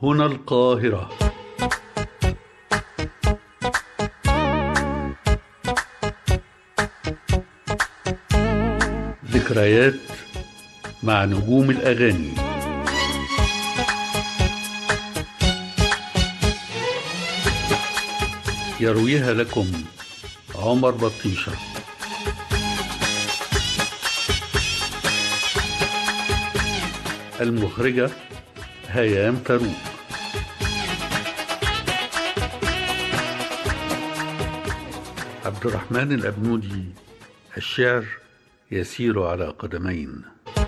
هنا القاهرة ذكريات مع نجوم الأغاني يرويها لكم عمر بطيشه المخرجة هيام فاروق عبد الرحمن الأبنودي الشعر يسير على قدمين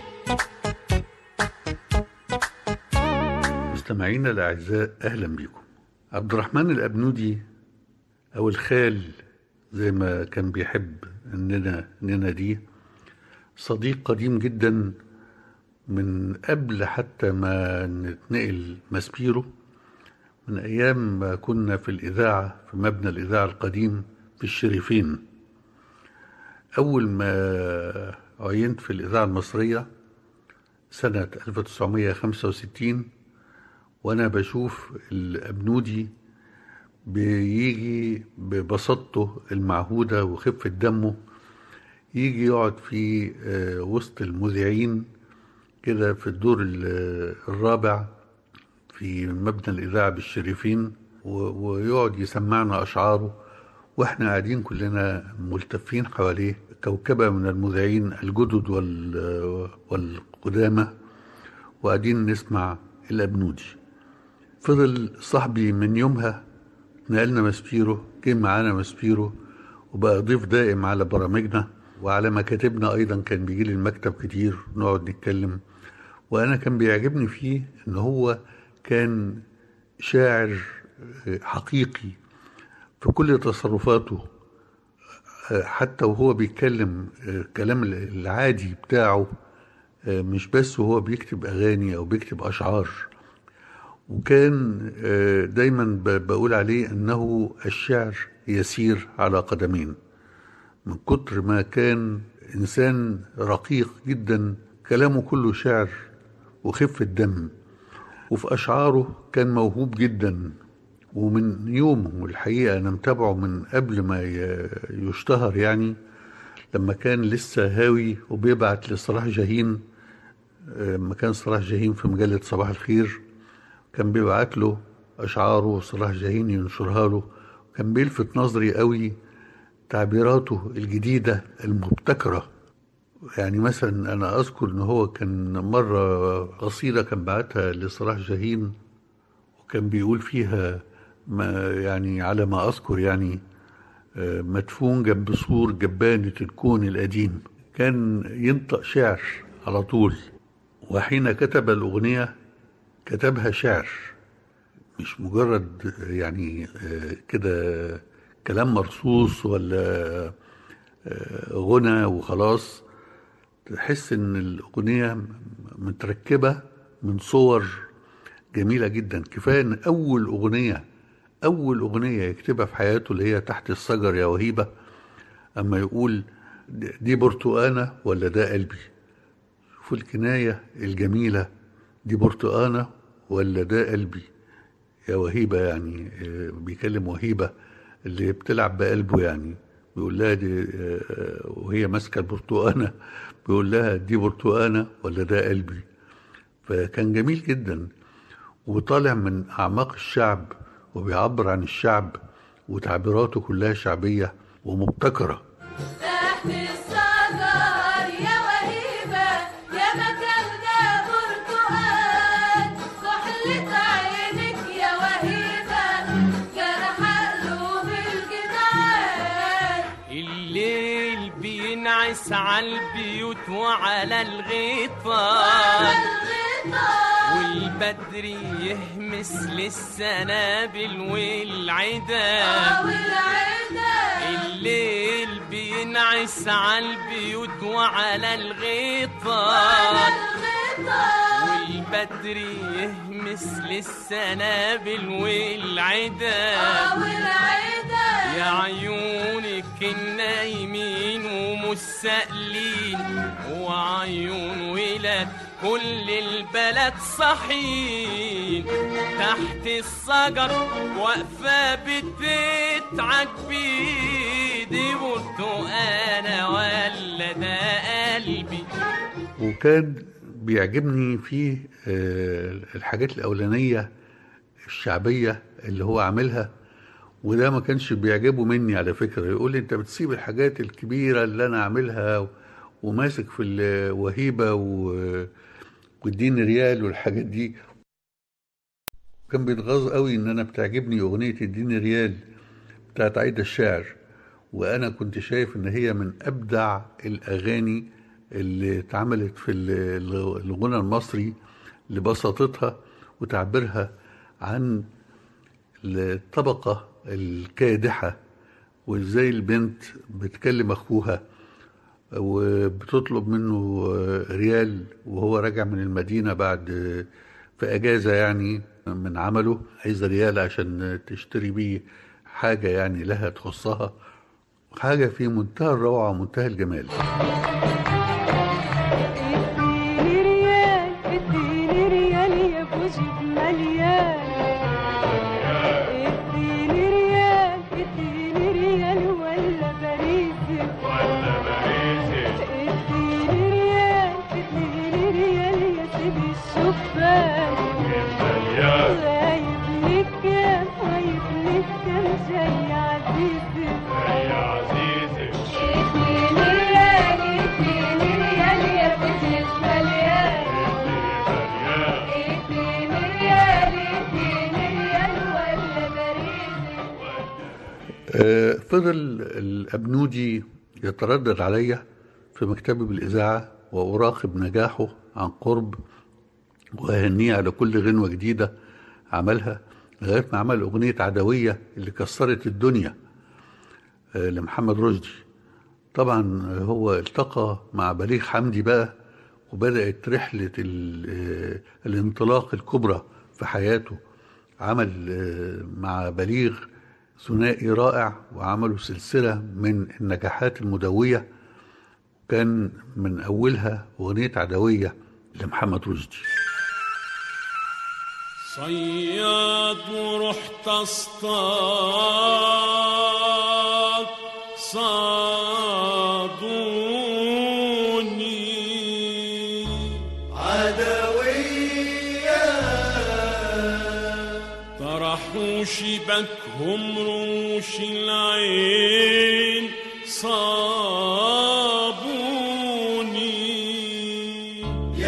مستمعينا الأعزاء أهلا بكم عبد الرحمن الأبنودي أو الخال زي ما كان بيحب إننا نناديه صديق قديم جدا من قبل حتى ما نتنقل ماسبيرو من أيام ما كنا في الإذاعة في مبنى الإذاعة القديم في الشريفين أول ما عينت في الإذاعة المصرية سنة 1965 وأنا بشوف الأبنودي بيجي ببساطته المعهودة وخفة دمه يجي يقعد في وسط المذيعين كده في الدور الرابع في مبنى الإذاعة بالشريفين ويقعد يسمعنا أشعاره وإحنا قاعدين كلنا ملتفين حواليه كوكبة من المذيعين الجدد والقدامى وقاعدين نسمع الأبنودي فضل صاحبي من يومها نقلنا ماسبيرو جه معانا ماسبيرو وبقى ضيف دائم على برامجنا وعلى مكاتبنا أيضا كان بيجي لي المكتب كتير نقعد نتكلم وانا كان بيعجبني فيه ان هو كان شاعر حقيقي في كل تصرفاته حتى وهو بيتكلم الكلام العادي بتاعه مش بس وهو بيكتب اغاني او بيكتب اشعار وكان دايما بقول عليه انه الشعر يسير على قدمين من كتر ما كان انسان رقيق جدا كلامه كله شعر وخفة دم وفي أشعاره كان موهوب جدا ومن يومه الحقيقة أنا متابعه من قبل ما يشتهر يعني لما كان لسه هاوي وبيبعت لصلاح جاهين لما كان صلاح جاهين في مجلة صباح الخير كان بيبعت له أشعاره وصلاح جاهين ينشرها له كان بيلفت نظري قوي تعبيراته الجديدة المبتكرة يعني مثلا انا اذكر ان هو كان مره قصيده كان بعتها لصلاح جاهين وكان بيقول فيها ما يعني على ما اذكر يعني مدفون جنب سور جبانة الكون القديم كان ينطق شعر على طول وحين كتب الأغنية كتبها شعر مش مجرد يعني كده كلام مرصوص ولا غنى وخلاص تحس ان الاغنيه متركبه من صور جميله جدا كفايه ان اول اغنيه اول اغنيه يكتبها في حياته اللي هي تحت الشجر يا وهيبه اما يقول دي برتقانه ولا ده قلبي شوفوا الكنايه الجميله دي برتقانه ولا ده قلبي يا وهيبه يعني بيكلم وهيبه اللي بتلعب بقلبه يعني بيقول لها دي وهي ماسكه البرتقانه بيقول لها دي برتقانه ولا ده قلبي فكان جميل جدا وطالع من اعماق الشعب وبيعبر عن الشعب وتعبيراته كلها شعبيه ومبتكره تحت الشجر يا وهيبة يا مكان ده برتقال كحلة عينك يا وهيبة جرح قلوب الجدعان الليل بينعس على البيوت وعلى الغيطان والبدر يهمس للسنابل والعيدان الليل بينعس على البيوت وعلى الغيطان والبدر يهمس للسنابل والعيدان يا عيونك النايمين ومستقلين وعيون ولادكم كل البلد صحين تحت الشجر واقفة بتتعج بيدي برتقانة ولا ده قلبي وكان بيعجبني فيه آه، الحاجات الأولانية الشعبية اللي هو عاملها وده ما كانش بيعجبه مني على فكرة يقول لي انت بتسيب الحاجات الكبيرة اللي انا عاملها وماسك في الوهيبة و- والدين ريال والحاجات دي كان بيتغاظ قوي ان انا بتعجبني اغنية الدين ريال بتاعت عايدة الشاعر وانا كنت شايف ان هي من ابدع الاغاني اللي اتعملت في ال- الغنى المصري لبساطتها وتعبيرها عن الطبقة الكادحة وازاي البنت بتكلم اخوها وبتطلب منه ريال وهو راجع من المدينة بعد في اجازة يعني من عمله عايزة ريال عشان تشتري بيه حاجة يعني لها تخصها حاجة في منتهى الروعة ومنتهى الجمال اديني ريال اديني ريال يا ابو جيب مليان اديني ريال اديني ريال ولا باريسي اديني ريال اديني ريال يا سيدي الشبان غايب لك كام غايب لك كام جاي عزيزي اديني ريال اديني ريال يا بوجيك مليان اديني ريال اديني ريال ولا باريسي آه، فضل الأبنودي يتردد عليا في مكتبي بالإذاعة وأراقب نجاحه عن قرب وأهنيه على كل غنوة جديدة عملها لغاية ما عمل أغنية عدوية اللي كسرت الدنيا آه، لمحمد رشدي طبعا هو التقى مع بليغ حمدي بقى وبدأت رحلة ال- آه، الانطلاق الكبرى في حياته عمل آه، مع بليغ ثنائي رائع وعملوا سلسلة من النجاحات المدوية كان من أولها أغنية عدوية لمحمد رشدي صياد ورحت اصطاد صادوني طرحوا شبكهم رموش العين صابوني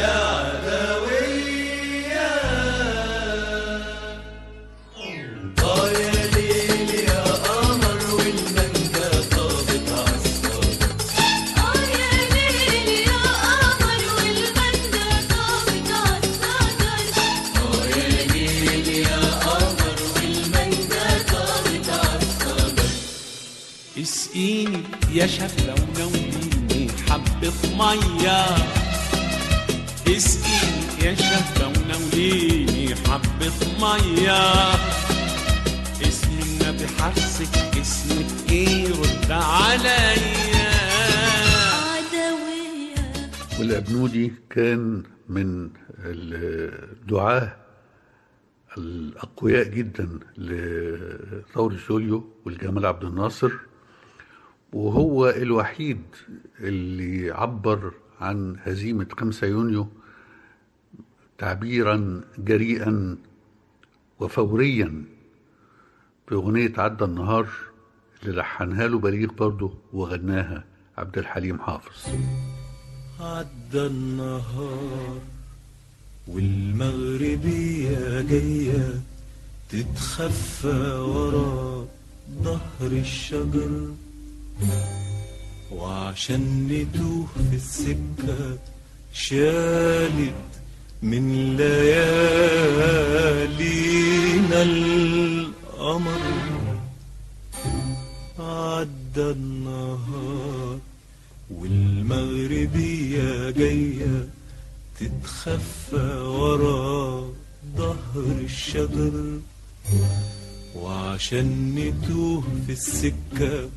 اه يا ليل يا قمر والبندة طابت عالصدر اسقيني يا شفلة ونوليني حبة مية اسقيني يا شفلة ونوليني حبة مية اسم النبي حرصك اسمك ايه رد عليا عدوية والأبنودي كان من الدعاة الأقوياء جدا لثورة يوليو والجمال عبد الناصر وهو الوحيد اللي عبر عن هزيمة 5 يونيو تعبيرا جريئا وفوريا في أغنية عدى النهار اللي لحنها له بليغ برضه وغناها عبد الحليم حافظ عدى النهار والمغربية جاية تتخفى ورا ظهر الشجر وعشان نتوه في السكة شالت من ليالينا القمر عدى النهار والمغربية جاية تتخفى ورا ظهر الشجر وعشان نتوه في السكة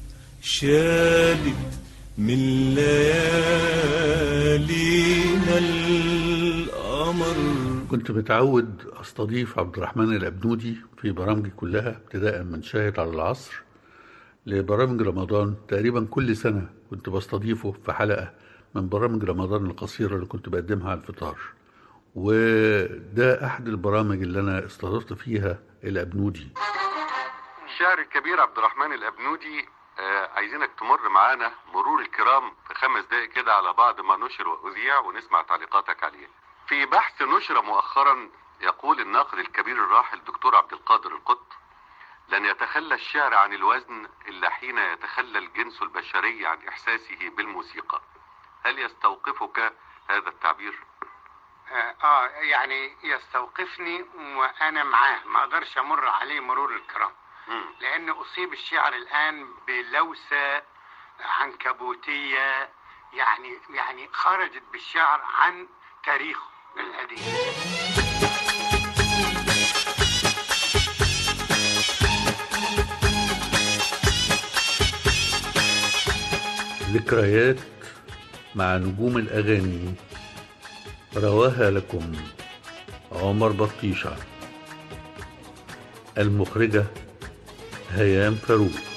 شالت من ليالينا القمر القمر كنت متعود استضيف عبد الرحمن الابنودي في برامجي كلها ابتداء من شاهد على العصر لبرامج رمضان تقريبا كل سنة كنت بستضيفه في حلقة من برامج رمضان القصيرة اللي كنت بقدمها على الفطار وده أحد البرامج اللي أنا استضفت فيها الأبنودي الشاعر الكبير عبد الرحمن الأبنودي آه عايزينك تمر معانا مرور الكرام في خمس دقائق كده على بعض ما نشر وأذيع ونسمع تعليقاتك عليه في بحث نشر مؤخرا يقول الناقد الكبير الراحل الدكتور عبد القادر القط لن يتخلى الشعر عن الوزن إلا حين يتخلى الجنس البشري عن إحساسه بالموسيقى هل يستوقفك هذا التعبير؟ آه, اه يعني يستوقفني وانا معاه ما اقدرش امر عليه مرور الكرام مم. لان اصيب الشعر الان بلوسه عنكبوتيه يعني يعني خرجت بالشعر عن تاريخه القديم ذكريات مع نجوم الأغاني رواها لكم عمر بطيشة المخرجة هيام فاروق